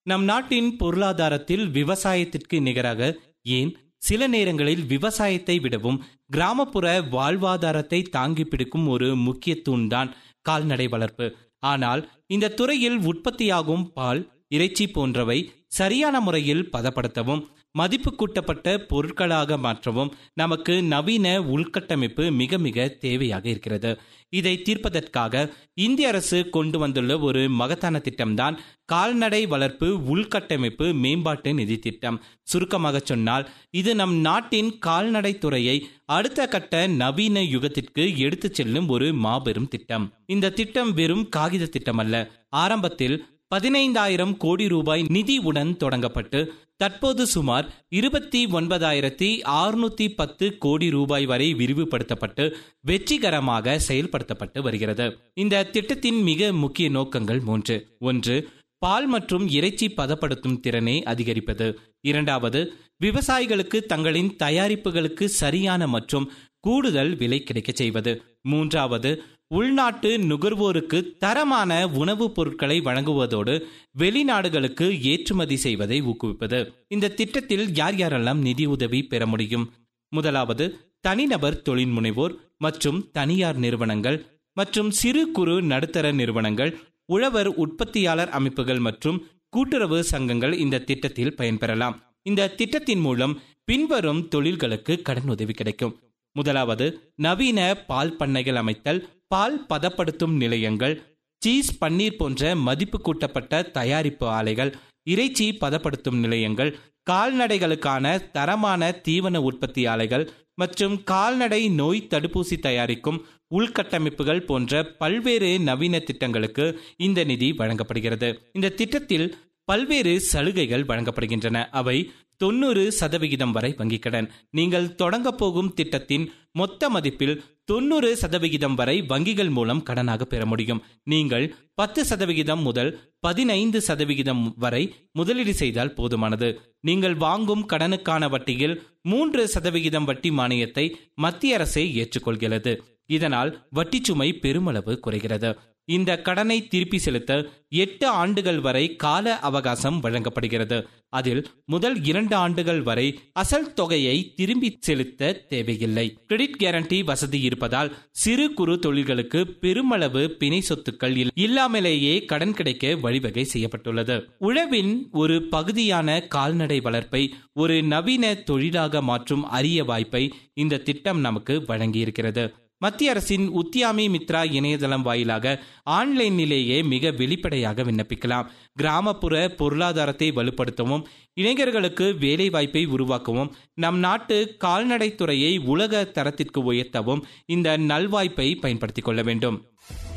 நம் நாட்டின் பொருளாதாரத்தில் விவசாயத்திற்கு நிகராக ஏன் சில நேரங்களில் விவசாயத்தை விடவும் கிராமப்புற வாழ்வாதாரத்தை தாங்கி பிடிக்கும் ஒரு முக்கிய தூண்தான் கால்நடை வளர்ப்பு ஆனால் இந்த துறையில் உற்பத்தியாகும் பால் இறைச்சி போன்றவை சரியான முறையில் பதப்படுத்தவும் மதிப்பு கூட்டப்பட்ட பொருட்களாக மாற்றவும் நமக்கு நவீன உள்கட்டமைப்பு மிக மிக தேவையாக இருக்கிறது இதை தீர்ப்பதற்காக இந்திய அரசு கொண்டு வந்துள்ள ஒரு மகத்தான திட்டம்தான் கால்நடை வளர்ப்பு உள்கட்டமைப்பு மேம்பாட்டு நிதி திட்டம் சுருக்கமாக சொன்னால் இது நம் நாட்டின் கால்நடை துறையை அடுத்த கட்ட நவீன யுகத்திற்கு எடுத்துச் செல்லும் ஒரு மாபெரும் திட்டம் இந்த திட்டம் வெறும் காகித திட்டம் அல்ல ஆரம்பத்தில் பதினைந்தாயிரம் கோடி ரூபாய் நிதியுடன் தொடங்கப்பட்டு தற்போது சுமார் இருபத்தி ஒன்பதாயிரத்தி அறுநூத்தி பத்து கோடி ரூபாய் வரை விரிவுபடுத்தப்பட்டு வெற்றிகரமாக செயல்படுத்தப்பட்டு வருகிறது இந்த திட்டத்தின் மிக முக்கிய நோக்கங்கள் மூன்று ஒன்று பால் மற்றும் இறைச்சி பதப்படுத்தும் திறனை அதிகரிப்பது இரண்டாவது விவசாயிகளுக்கு தங்களின் தயாரிப்புகளுக்கு சரியான மற்றும் கூடுதல் விலை கிடைக்கச் செய்வது மூன்றாவது உள்நாட்டு நுகர்வோருக்கு தரமான உணவுப் பொருட்களை வழங்குவதோடு வெளிநாடுகளுக்கு ஏற்றுமதி செய்வதை ஊக்குவிப்பது இந்த திட்டத்தில் யார் யாரெல்லாம் நிதி உதவி பெற முடியும் முதலாவது தனிநபர் தொழில் முனைவோர் மற்றும் தனியார் நிறுவனங்கள் மற்றும் சிறு குறு நடுத்தர நிறுவனங்கள் உழவர் உற்பத்தியாளர் அமைப்புகள் மற்றும் கூட்டுறவு சங்கங்கள் இந்த திட்டத்தில் பயன்பெறலாம் இந்த திட்டத்தின் மூலம் பின்வரும் தொழில்களுக்கு கடன் உதவி கிடைக்கும் முதலாவது நவீன பால் பண்ணைகள் அமைத்தல் பால் பதப்படுத்தும் நிலையங்கள் சீஸ் பன்னீர் போன்ற மதிப்பு கூட்டப்பட்ட தயாரிப்பு ஆலைகள் இறைச்சி பதப்படுத்தும் நிலையங்கள் கால்நடைகளுக்கான தரமான தீவன உற்பத்தி ஆலைகள் மற்றும் கால்நடை நோய் தடுப்பூசி தயாரிக்கும் உள்கட்டமைப்புகள் போன்ற பல்வேறு நவீன திட்டங்களுக்கு இந்த நிதி வழங்கப்படுகிறது இந்த திட்டத்தில் பல்வேறு சலுகைகள் வழங்கப்படுகின்றன அவை தொண்ணூறு சதவிகிதம் வரை வங்கிக் கடன் நீங்கள் தொடங்க போகும் திட்டத்தின் மொத்த மதிப்பில் தொண்ணூறு சதவிகிதம் வரை வங்கிகள் மூலம் கடனாக பெற முடியும் நீங்கள் பத்து சதவிகிதம் முதல் பதினைந்து சதவிகிதம் வரை முதலீடு செய்தால் போதுமானது நீங்கள் வாங்கும் கடனுக்கான வட்டியில் மூன்று சதவிகிதம் வட்டி மானியத்தை மத்திய அரசே ஏற்றுக்கொள்கிறது இதனால் வட்டி சுமை பெருமளவு குறைகிறது இந்த கடனை திருப்பி செலுத்த எட்டு ஆண்டுகள் வரை கால அவகாசம் வழங்கப்படுகிறது அதில் முதல் இரண்டு ஆண்டுகள் வரை அசல் தொகையை திரும்பி செலுத்த தேவையில்லை கிரெடிட் கேரண்டி வசதி இருப்பதால் சிறு குறு தொழில்களுக்கு பெருமளவு பிணை சொத்துக்கள் இல்லாமலேயே கடன் கிடைக்க வழிவகை செய்யப்பட்டுள்ளது உழவின் ஒரு பகுதியான கால்நடை வளர்ப்பை ஒரு நவீன தொழிலாக மாற்றும் அரிய வாய்ப்பை இந்த திட்டம் நமக்கு வழங்கியிருக்கிறது மத்திய அரசின் உத்தியாமி மித்ரா இணையதளம் வாயிலாக ஆன்லைனிலேயே மிக வெளிப்படையாக விண்ணப்பிக்கலாம் கிராமப்புற பொருளாதாரத்தை வலுப்படுத்தவும் இளைஞர்களுக்கு வேலை வாய்ப்பை உருவாக்கவும் நம் நாட்டு கால்நடை துறையை உலக தரத்திற்கு உயர்த்தவும் இந்த நல்வாய்ப்பை பயன்படுத்திக் கொள்ள வேண்டும்